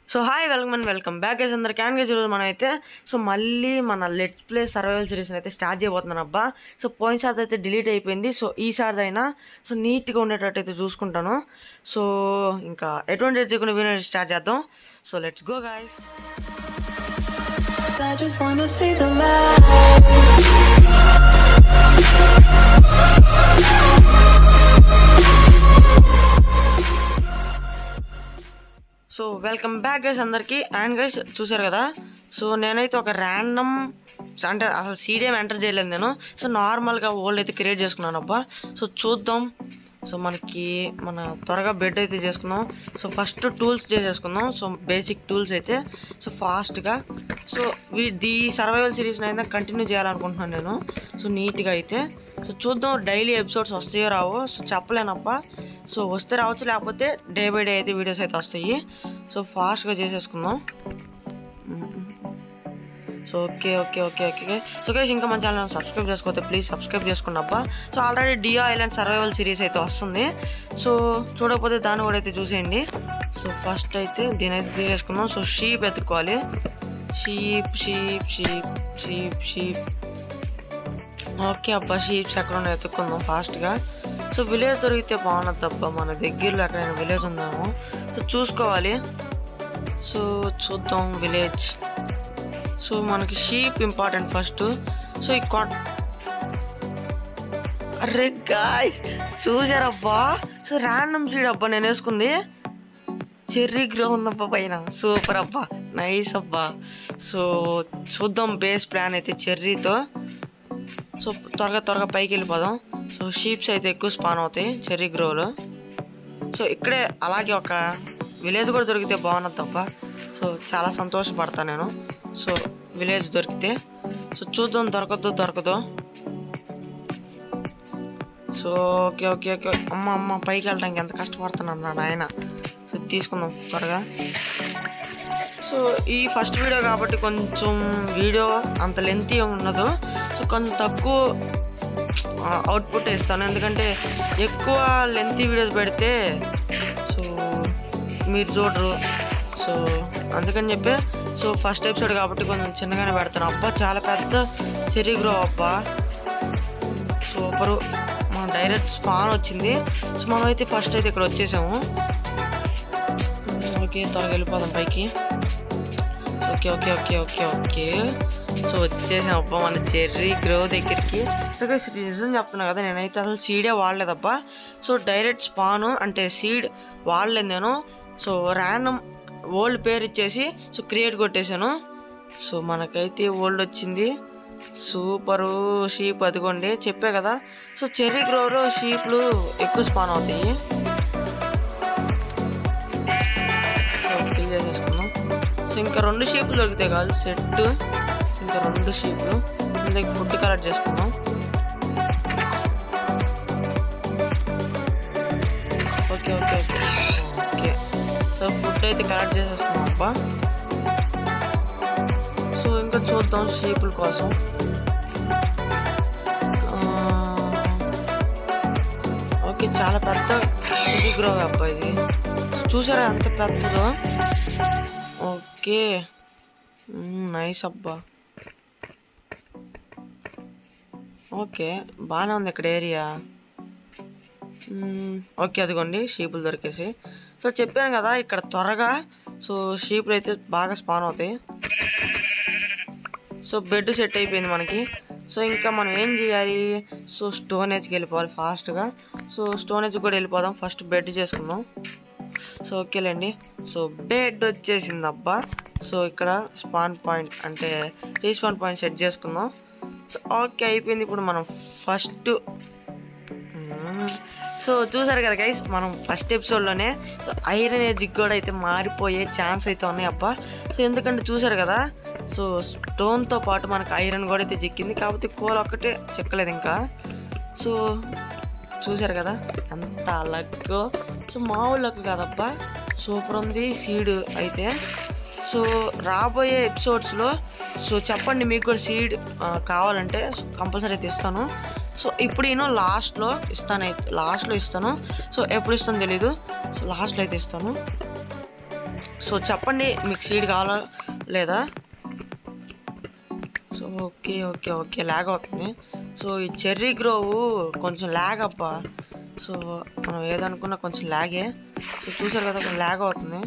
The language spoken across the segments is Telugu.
So hi welcome and welcome back guys అందరు క్యాన్ గేజ్ ఈరోజు మనం అయితే సో మళ్ళీ మన లెట్ ప్లే సర్వైవల్ సిరీస్ అయితే స్టార్ట్ చేయబోతున్నాను అబ్బా సో పోయినసారి అయితే డిలీట్ అయిపోయింది సో ఈసారి అయినా సో నీట్గా ఉండేటట్టు అయితే చూసుకుంటాను సో ఇంకా ఎటువంటి చేయకుండా వీడియో స్టార్ట్ చేద్దాం so let's go guys I just wanna see the light. So welcome back guys అందరికి అండ్ గైస్ చూసారు కదా సో నేనైతే ఒక ర్యాండమ్ అంటే అసలు సీడియం ఎంటర్ చేయలేదు నేను సో నార్మల్గా ఓల్డ్ అయితే క్రియేట్ చేసుకున్నాను అబ్బా సో చూద్దాం సో మనకి మన త్వరగా బెడ్ అయితే చేసుకుందాం సో ఫస్ట్ టూల్స్ చేసేసుకుందాం సో బేసిక్ టూల్స్ అయితే సో ఫాస్ట్గా సో వీ దీ సర్వైవల్ సిరీస్ని అయితే కంటిన్యూ చేయాలనుకుంటున్నాను నేను సో నీట్గా అయితే సో చూద్దాం డైలీ ఎపిసోడ్స్ వస్తాయో రావో సో చెప్పలేనప్ప సో వస్తే రావచ్చు లేకపోతే డే బై డే అయితే వీడియోస్ అయితే వస్తాయి సో ఫాస్ట్గా చేసేసుకుందాం so okay okay okay okay so guys ఇంకా మన ఛానల్ సబ్స్క్రైబ్ చేసుకోతే ప్లీజ్ సబ్స్క్రైబ్ చేసుకోండి అబ్బా సో ఆల్రెడీ డియో ఐలాండ్ సర్వైవల్ సిరీస్ అయితే వస్తుంది సో చూడకపోతే దాన్ని కూడా అయితే చూసేయండి సో ఫస్ట్ అయితే దీని అయితే తీసేసుకుందాం సో షీప్ ఎత్తుకోవాలి sheep sheep sheep sheep sheep okay అబ్బా షీప్స్ ఎక్కడ ఉన్నాయో ఎత్తుక్కుందాం ఫాస్ట్గా సో విలేజ్ దొరికితే బాగున్నది అబ్బా మన దగ్గరలో ఎక్కడైనా విలేజ్ ఉందేమో సో చూసుకోవాలి సో చూద్దాం విలేజ్ సో మనకి షీప్ ఇంపార్టెంట్ ఫస్ట్ సో ఈ కాన్ అరే గాయస్ చూసారబ్బా సో ర్యాండమ్ సీడ్ అబ్బా నేను వేసుకుంది చెర్రీ గ్రో ఉందబ్బా పైన సూపర్ అబ్బా నైస్ అబ్బా సో చూద్దాం బేస్ ప్లాన్ అయితే చెర్రీతో సో త్వరగా త్వరగా పైకి వెళ్ళిపోదాం సో షీప్స్ అయితే ఎక్కువ స్పాన్ అవుతాయి చెర్రీ గ్రోలో సో ఇక్కడే అలాగే ఒక విలేజ్ కూడా దొరికితే బాగున్నది తప్ప సో చాలా సంతోషపడతాను నేను సో విలేజ్ దొరికితే సో చూద్దాం దొరకద్దు దొరకదు సో ఓకే ఓకే ఓకే అమ్మ అమ్మ పైకి వెళ్ళడానికి ఎంత కష్టపడుతున్నాను నా నాయన సో తీసుకుందాం త్వరగా సో ఈ ఫస్ట్ వీడియో కాబట్టి కొంచెం వీడియో అంత లెంతీ ఉండదు సో కొంచెం తక్కువ అవుట్పుట్ ఇస్తాను ఎందుకంటే ఎక్కువ లెంతీ వీడియోస్ పెడితే సో మీరు చూడరు సో అందుకని చెప్పి సో ఫస్ట్ ఎపిసోడ్ కాబట్టి కొంచెం చిన్నగానే పెడతాను అబ్బా చాలా పెద్ద చెరీ గ్రో అబ్బా సూపరు మన డైరెక్ట్ స్పాన్ వచ్చింది సో మనం అయితే ఫస్ట్ అయితే ఇక్కడ వచ్చేసాము ఓకే త్వరగా వెళ్ళిపోదాం పైకి okay okay okay okay okay so వచ్చేసాం అబ్బా మన చెర్రీ గ్రో దగ్గరికి సో guys, నిజం చెప్తున్నా కదా నేనైతే అసలు సీడే వాడలేదబ్బా సో డైరెక్ట్ స్పాను అంటే సీడ్ వాడలేదు నేను సో ర్యాండమ్ ఓల్డ్ పేరు ఇచ్చేసి సో క్రియేట్ కొట్టేశాను సో మనకైతే ఓల్డ్ వచ్చింది సూపరు షీప్ అదిగోండి చెప్పే కదా సో చెర్రీ గ్రోలో షీప్లు ఎక్కువ స్పాన్ అవుతాయి సో క్లియర్ చేసేసుకున్నాం సో ఇంకా రెండు షీపులు దొరికితే కాదు సెట్ ఇంకా రెండు షీపులు ఇందాక ఫుడ్ కలెక్ట్ చేసుకున్నాం okay okay okay okay so food అయితే కలెక్ట్ చేసేస్తున్నాం అబ్బా సో ఇంకా చూద్దాం షీపుల కోసం ఆ, ఓకే చాలా పెద్ద సిటీ గ్రో అబ్బా ఇది చూసారా ఎంత పెద్దదో ఓకే నైస్ అబ్బా ఓకే బాగానే ఉంది ఇక్కడ ఏరియా మ్మ్, ఓకే అదిగోండి షీపులు దొరికేసి సో చెప్పాను కదా ఇక్కడ త్వరగా సో షీపులు అయితే బాగా స్పాన్ అవుతాయి సో బెడ్ సెట్ అయిపోయింది మనకి సో ఇంకా మనం ఏం చేయాలి సో స్టోనేజ్కి వెళ్ళిపోవాలి ఫాస్ట్గా సో స్టోనేజ్ కూడా వెళ్ళిపోదాం ఫస్ట్ బెడ్ చేసుకుందాం సో ఓకేలేండి సో బెడ్ వచ్చేసింది అబ్బా సో ఇక్కడ స్పాన్ పాయింట్ అంటే రీస్పాన్ పాయింట్ సెట్ చేసుకుందాం సో ఓకే అయిపోయింది ఇప్పుడు మనం ఫస్ట్ సో చూసారు కదా గైస్ మనం ఫస్ట్ ఎపిసోడ్లోనే సో ఐరన్ ఏజ్ కూడా అయితే మారిపోయే ఛాన్స్ అయితే ఉన్నాయి అబ్బా సో ఎందుకంటే చూసారు కదా సో స్టోన్తో పాటు మనకు ఐరన్ కూడా అయితే చిక్కింది కాకపోతే కోల్ ఒక్కటే చెక్కలేదు ఇంకా సో చూసారు కదా ఎంత లక్కో సో మామూలు లక్ కాదబ్బా సూపర్ ఉంది సీడ్ అయితే సో రాబోయే ఎపిసోడ్స్లో సో చెప్పండి మీకు కూడా సీడ్ కావాలంటే కంపల్సరీ అయితే ఇస్తాను సో ఇప్పుడు నేను లాస్ట్లో ఇస్తాను అయితే లాస్ట్లో ఇస్తాను సో ఎప్పుడు ఇస్తాను తెలీదు సో లాస్ట్లో అయితే ఇస్తాను సో చెప్పండి మీకు సీడ్ కావాలా లేదా so okay okay okay lag అవుతుంది సో ఈ చెర్రీ గ్రోవ్ కొంచెం ల్యాగ్ అబ్బా సో మనం ఏదనుకున్నా కొంచెం ల్యాగే సో చూసారు కదా కొంచెం ల్యాగ్ అవుతుంది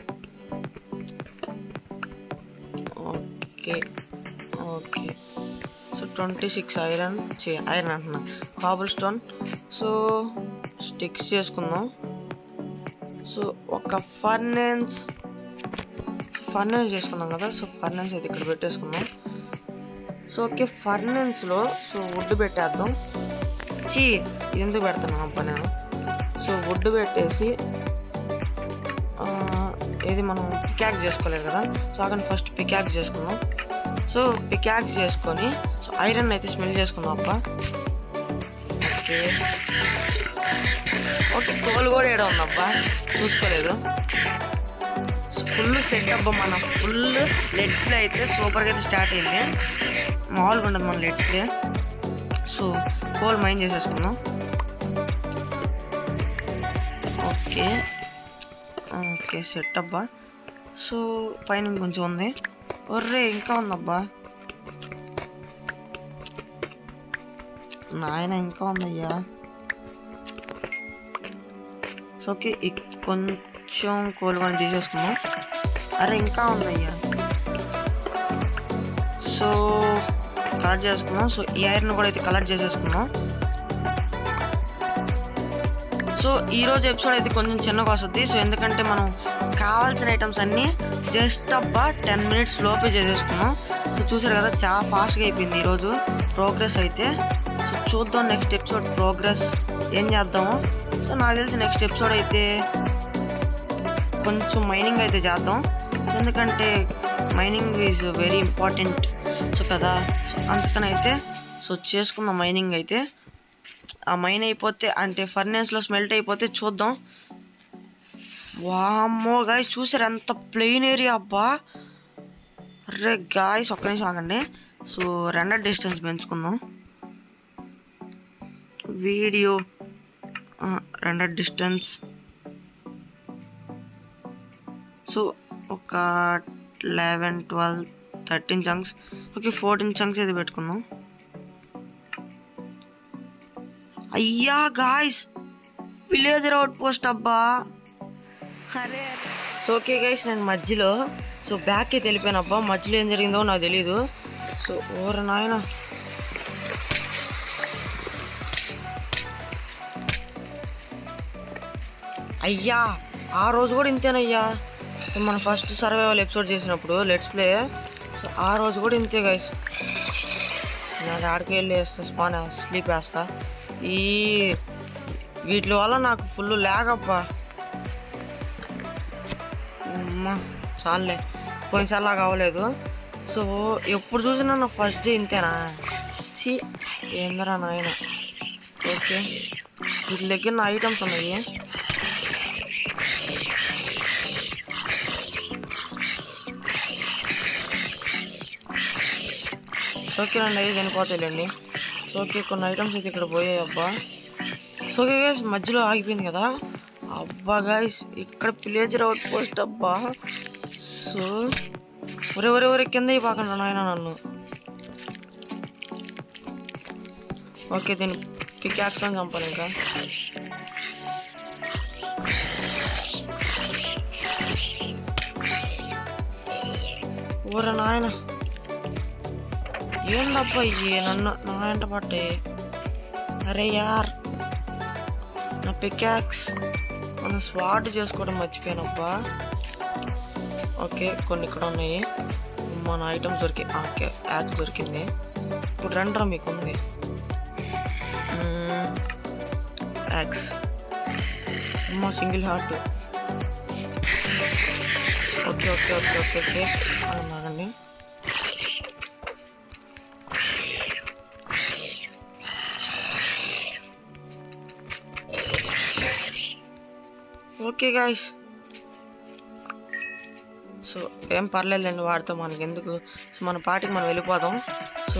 okay okay so twenty six iron చే ఐరన్ అంటున్నా కాబుల్ స్టోన్ సో స్టిక్స్ చేసుకుందాం సో ఒక ఫర్నెన్స్ ఫర్నెన్స్ చేసుకున్నాం కదా సో ఫర్నెన్స్ అయితే ఇక్కడ పెట్టేసుకుందాం సో ఓకే ఫర్నెన్స్లో సో వుడ్ పెట్టేద్దాం చీ ఇది ఎందుకు పెడుతున్నాను అబ్బా నేను సో వుడ్ పెట్టేసి ఆ, ఇది మనం పికాక్ చేసుకోలేదు కదా సో అక్కడ ఫస్ట్ పికాక్ చేసుకుందాం సో పికాక్ చేసుకొని సో ఐరన్ అయితే స్మెల్ చేసుకుందాం అబ్బా ఓకే ఓకే కోల్ కూడా ఏడా ఉందబ్బా చూసుకోలేదు ఫుల్ సెట్ అబ్బా మన ఫుల్ లెట్స్ ప్లే అయితే సూపర్గా అయితే స్టార్ట్ అయింది మామూలుగా ఉండదు మన let's play so coal mine చేసేసుకుందాం ఓకే ఓకే సెట్ అబ్బా సో పైన ఇంకొంచెం ఉంది ఒర్రే ఇంకా ఉందబ్బా నాయన ఇంకా ఉందయ్యా సో ఓకే ఇక్ కొంచెం కోల్ పని తీసేసుకుందాం అరే ఇంకా ఉందయ్యా సో కలెక్ట్ చేసుకుందాం సో ఈ ఐరన్ కూడా అయితే కలెక్ట్ చేసేసుకుందాం సో ఈ రోజు ఎపిసోడ్ అయితే కొంచెం చిన్నగా వస్తుంది సో ఎందుకంటే మనం కావాల్సిన ఐటమ్స్ అన్నీ జస్ట్ అబ్బా టెన్ మినిట్స్ లోపే చేసేసుకున్నాం సో చూసారు కదా చాలా ఫాస్ట్గా అయిపోయింది ఈరోజు ప్రోగ్రెస్ అయితే సో చూద్దాం నెక్స్ట్ ఎపిసోడ్ ప్రోగ్రెస్ ఏం చేద్దాము సో నాకు తెలిసి నెక్స్ట్ ఎపిసోడ్ అయితే కొంచెం మైనింగ్ అయితే చేద్దాం సో ఎందుకంటే mining is very important so కదా సో అందుకనైతే సో చేసుకున్న మైనింగ్ అయితే ఆ మైన్ అయిపోతే అంటే ఫర్నెన్స్లో స్మెల్ట్ అయిపోతే చూద్దాం వామ్మో గాయస్ చూసారు ఎంత ప్లెయిన్ ఏరియా అబ్బా అరే గాయస్ ఒక్క నిమిషం ఆగండి సో రెండర్ డిస్టెన్స్ పెంచుకుందాం వీడియో రెండర్ డిస్టెన్స్ సో ఒక eleven twelve thirteen chunks okay fourteen chunks అయితే పెట్టుకుందాం అయ్యా గాయస్ విలేజ్ అవుట్ పోస్ట్ అబ్బా అరే సో ఓకే గైస్ నేను మధ్యలో సో బ్యాక్కి వెళ్ళిపోయాను అబ్బా మధ్యలో ఏం జరిగిందో నాకు తెలీదు సో ఓర నాయన అయ్యా ఆ రోజు కూడా ఇంతేనయ్యా సో మన ఫస్ట్ సర్వైవల్ ఎపిసోడ్ చేసినప్పుడు లెట్స్ ప్లే సో ఆ రోజు కూడా ఇంతే గైస్ నేను ఆడికి వెళ్ళి వేస్తా స్పాన్ స్లీప్ వేస్తా ఈ వీటి వల్ల నాకు ఫుల్ లేకబ్బా అమ్మా చాలే పోయినసార్లా కావలేదు సో ఎప్పుడు చూసినా నా ఫస్ట్ డే ఇంతేనా చి ఏందరా నాయన ఓకే వీటి దగ్గర నా ఐటమ్స్ ఉన్నాయి ఓకే అండి అవి చనిపోతాయిలేండి సో ఓకే కొన్ని ఐటమ్స్ అయితే ఇక్కడ పోయాయి అబ్బా సో ఓకే గైస్ మధ్యలో ఆగిపోయింది కదా అబ్బా గైస్ ఇక్కడ విలేజ్ అవుట్ పోస్ట్ అబ్బా సో ఒరే ఒరే ఒరే కింద పాకండి నాయన నన్ను ఓకే దీన్ని పికాక్స్ అని చంపాలి ఇంకా ఊర నాయన ఏందబ్బా ఇవి నన్ను నా వెంట పట్టే అరే యార్ నా పికాక్స్ మనం స్వాట్ చేసుకోవడం మర్చిపోయానబ్బా ఓకే కొన్ని ఇక్కడ ఉన్నాయి మన ఐటమ్స్ దొరికి ఓకే యాక్స్ దొరికింది ఇప్పుడు రండ్రా మీకు ఉంది యాక్స్ అమ్మ single heart okay okay okay okay okay ఆగండి ఓకే గాయస్ సో ఏం పర్లేదులేండి వాడితో మనకి ఎందుకు సో మన పాటికి మనం వెళ్ళిపోదాం సో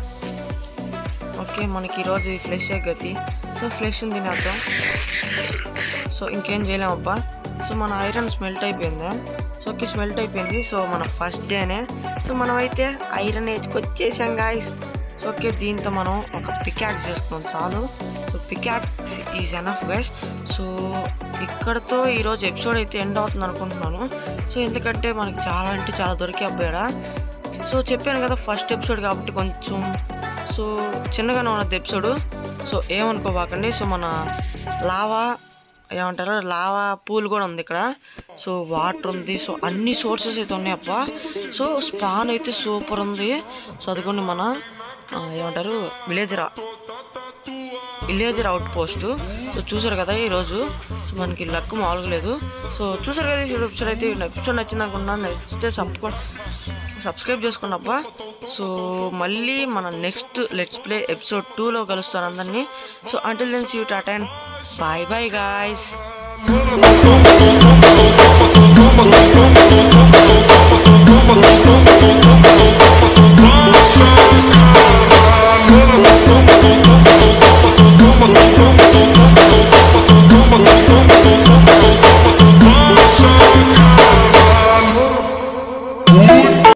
ఓకే మనకి ఈరోజు ఈ ఫ్లెష్ గతి సో ఫ్లెష్ తినేద్దాం సో ఇంకేం చేయలేమబ్బా సో మన ఐరన్ స్మెల్ట్ అయిపోయిందా సో ఓకే స్మెల్ట్ అయిపోయింది సో మన ఫస్ట్ డేనే సో మనం అయితే ఐరన్ ఏజ్కి వచ్చేసాం గాయస్ సో ఓకే దీంతో మనం ఒక పికాక్స్ చేసుకున్నాం చాలు so pickaxe is enough guys so ఇక్కడతో ఈరోజు ఎపిసోడ్ అయితే ఎండ్ అవుతుంది అనుకుంటున్నాను సో ఎందుకంటే మనకి చాలా అంటే చాలా దొరికే అబ్బాయిడా సో చెప్పాను కదా ఫస్ట్ ఎపిసోడ్ కాబట్టి కొంచెం సో చిన్నగానే ఉన్నది ఎపిసోడ్ సో ఏమనుకోబాకండి సో మన లావా ఏమంటారు లావా పూల్ కూడా ఉంది ఇక్కడ సో వాటర్ ఉంది సో అన్ని సోర్సెస్ అయితే ఉన్నాయి అప్ప సో స్పాన్ అయితే సూపర్ ఉంది సో అదిగోండి మన ఆ, ఏమంటారు విలేజరా విలేజర్ అవుట్ పోస్ట్ సో చూసారు కదా ఈరోజు సో మనకి లక్ మామూలుగా లేదు సో చూసారు కదా ఈ ఎపిసోడ్ అయితే ఎపిసోడ్ నచ్చింది అనుకున్నాను నచ్చితే సబ్స్క్రైబ్ సబ్స్క్రైబ్ చేసుకున్నప్ప సో మళ్ళీ మన నెక్స్ట్ లెట్స్ ప్లే ఎపిసోడ్ టూలో కలుస్తాను అందరినీ so until then see you tata bye bye guys